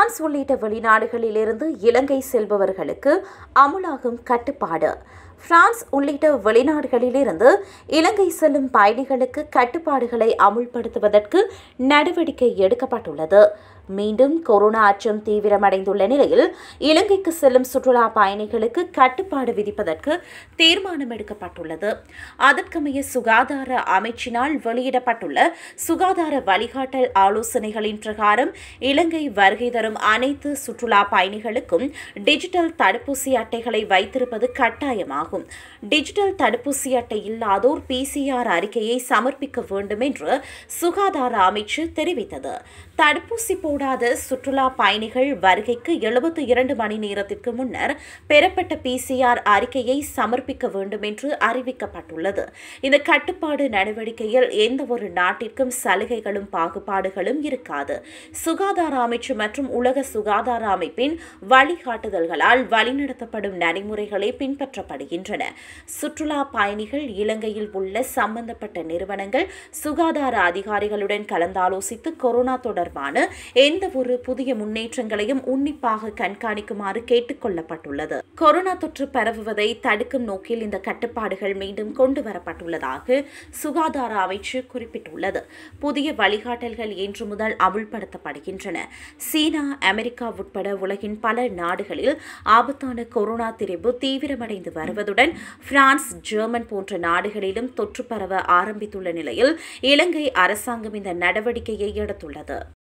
France உள்ளிட்ட வெளிநாடுகளிலிருந்து இலங்கை செல்பவர்களுக்கு அமுலாகும் கட்டுப்பாடு பிரான்ஸ் உள்ளிட்ட வெளிநாடுகளிலிருந்து இலங்கை செல்லும் பயணிகளுக்கு கட்டுப்பாடுகளை அமுல்படுத்துவதற்கு நடவடிக்கை எடுக்கப்பட்டுள்ளது மீண்டும் கொரோனா அச்சம் தீவிரமடைந்துள்ள நிலையில் இலங்கைக்கு செல்லும் சுற்றுலா பயணிகளுக்கு கட்டுப்பாடு விதிப்பதற்கு தீர்மானம் எடுக்கப்பட்டுள்ளது அதற்கமைய சுகாதார அமைச்சினால் வெளியிடப்பட்டுள்ள சுகாதார வழிகாட்டல் ஆலோசனைகளின் பிரகாரம் இலங்கை வருகை தரும் அனைத்து சுற்றுலா பயணிகளுக்கும் டிஜிட்டல் தடுப்பூசி அட்டைகளை வைத்திருப்பது கட்டாயமாகும் டிஜிட்டல் தடுப்பூசி அட்டை இல்லாதோர் பிசிஆர் அறிக்கையை சமர்ப்பிக்க வேண்டும் என்று சுகாதார அமைச்சு தெரிவித்தது தடுப்பூசி போடாத சுற்றுலா பயணிகள் வருகைக்கு எழுபத்தி இரண்டு மணி நேரத்திற்கு முன்னர் பெறப்பட்ட பிசிஆர் அறிக்கையை சமர்ப்பிக்க வேண்டும் என்று அறிவிக்கப்பட்டுள்ளது இந்த கட்டுப்பாடு நடவடிக்கையில் எந்த ஒரு நாட்டிற்கும் சலுகைகளும் பாகுபாடுகளும் இருக்காது சுகாதார அமைச்சு மற்றும் உலக சுகாதார அமைப்பின் வழிகாட்டுதல்களால் வழிநடத்தப்படும் நடைமுறைகளே பின்பற்றப்படுகின்றன சுற்றுலா பயணிகள் இலங்கையில் உள்ள சம்பந்தப்பட்ட நிறுவனங்கள் சுகாதார அதிகாரிகளுடன் கலந்தாலோசித்து கொரோனா தொடர்பான எந்த ஒரு புதிய முன்னேற்றங்களையும் உன்னிப்பாக கண்காணிக்குமாறு கேட்டுக் கொள்ளப்பட்டுள்ளது கொரோனா தொற்று பரவுவதை தடுக்கும் நோக்கில் இந்த கட்டுப்பாடுகள் மீண்டும் கொண்டு வரப்பட்டுள்ளதாக சுகாதார அமைச்சு குறிப்பிட்டுள்ளது புதிய வழிகாட்டல்கள் இன்று முதல் அமுல்படுத்தப்படுகின்றன சீனா அமெரிக்கா உட்பட உலகின் பல நாடுகளில் ஆபத்தான கொரோனா திரிபு தீவிரமடைந்து வருவதுடன் பிரான்ஸ் ஜெர்மன் போன்ற நாடுகளிலும் தொற்று பரவ ஆரம்பித்துள்ள நிலையில் இலங்கை அரசாங்கம் இந்த நடவடிக்கையை எடுத்துள்ளது